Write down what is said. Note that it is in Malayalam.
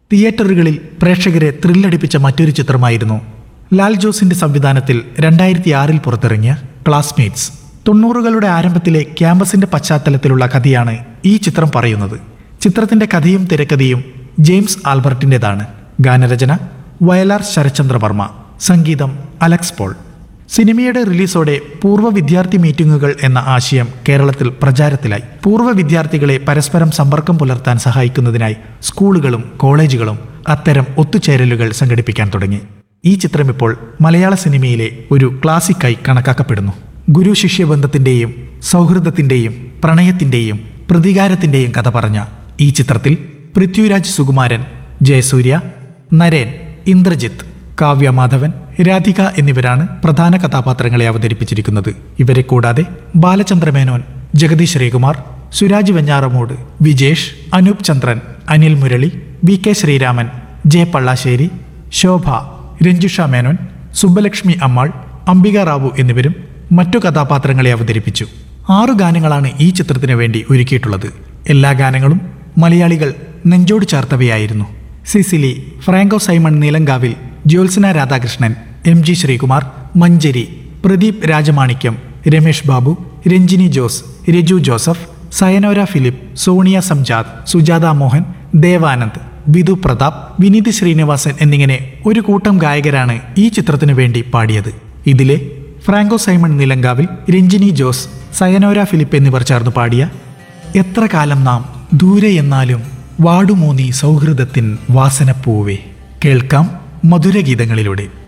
തിയേറ്ററുകളിൽ പ്രേക്ഷകരെ ത്രില്ലടിപ്പിച്ച മറ്റൊരു ചിത്രമായിരുന്നു ലാൽ ജോസിന്റെ സംവിധാനത്തിൽ രണ്ടായിരത്തി ആറിൽ പുറത്തിറങ്ങിയ ക്ലാസ്മേറ്റ്സ് തൊണ്ണൂറുകളുടെ ആരംഭത്തിലെ ക്യാമ്പസിന്റെ പശ്ചാത്തലത്തിലുള്ള കഥയാണ് ഈ ചിത്രം പറയുന്നത് ചിത്രത്തിന്റെ കഥയും തിരക്കഥയും ജെയിംസ് ആൽബർട്ടിൻ്റെതാണ് ഗാനരചന വയലാർ ശരചന്ദ്രവർമ്മ സംഗീതം അലക്സ് പോൾ സിനിമയുടെ റിലീസോടെ പൂർവ്വ വിദ്യാർത്ഥി മീറ്റിംഗുകൾ എന്ന ആശയം കേരളത്തിൽ പ്രചാരത്തിലായി പൂർവ്വ വിദ്യാർത്ഥികളെ പരസ്പരം സമ്പർക്കം പുലർത്താൻ സഹായിക്കുന്നതിനായി സ്കൂളുകളും കോളേജുകളും അത്തരം ഒത്തുചേരലുകൾ സംഘടിപ്പിക്കാൻ തുടങ്ങി ഈ ചിത്രം ഇപ്പോൾ മലയാള സിനിമയിലെ ഒരു ക്ലാസിക്കായി കണക്കാക്കപ്പെടുന്നു ഗുരു ശിഷ്യബന്ധത്തിന്റെയും സൗഹൃദത്തിന്റെയും പ്രണയത്തിന്റെയും പ്രതികാരത്തിന്റെയും കഥ പറഞ്ഞ ഈ ചിത്രത്തിൽ പൃഥ്വിരാജ് സുകുമാരൻ ജയസൂര്യ നരേൻ ഇന്ദ്രജിത്ത് കാവ്യ മാധവൻ രാധിക എന്നിവരാണ് പ്രധാന കഥാപാത്രങ്ങളെ അവതരിപ്പിച്ചിരിക്കുന്നത് ഇവരെ കൂടാതെ Balachandra Menon Jagadish Sreekumar Suraj Venjaramoodu Vijesh Anoop Chandran Anil Murali V K Sreeraman J Pallassery Shobha Ranjusha Menon Subbalakshmi Ammal Ambika Rao എന്നിവരും മറ്റു കഥാപാത്രങ്ങളെ അവതരിപ്പിച്ചു ആറു ഗാനങ്ങളാണ് ഈ ചിത്രത്തിന് വേണ്ടി ഒരുക്കിയിട്ടുള്ളത് എല്ലാ ഗാനങ്ങളും മലയാളികൾ നെഞ്ചോട് ചേർത്തവയായിരുന്നു Cicily Franco Simon Neelankavil Jyotsna Radhakrishnan M G Sreekumar Manjari Pradeep Rajamanikyam Ramesh Babu Ranjini Jose Raju Joseph Sayanora Philip Sonia Samjad Sujatha Mohan Devanand Bidu Prathap Vineeth Sreenivasan എന്നിങ്ങനെ ഒരു കൂട്ടം ഗായകരാണ് ഈ ചിത്രത്തിനു വേണ്ടി പാടിയത് ഇതിലെ Franco Simon Neelankavil Ranjini Jose Sayanora Philip എന്നിവർ ചേർന്ന് പാടിയ എത്ര കാലം നാം ദൂരെ എന്നാലും വാടുമൂന്നി സൗഹൃദത്തിൻ വാസനപ്പൂവേ കേൾക്കാം മധുരഗീതങ്ങളിലൂടെ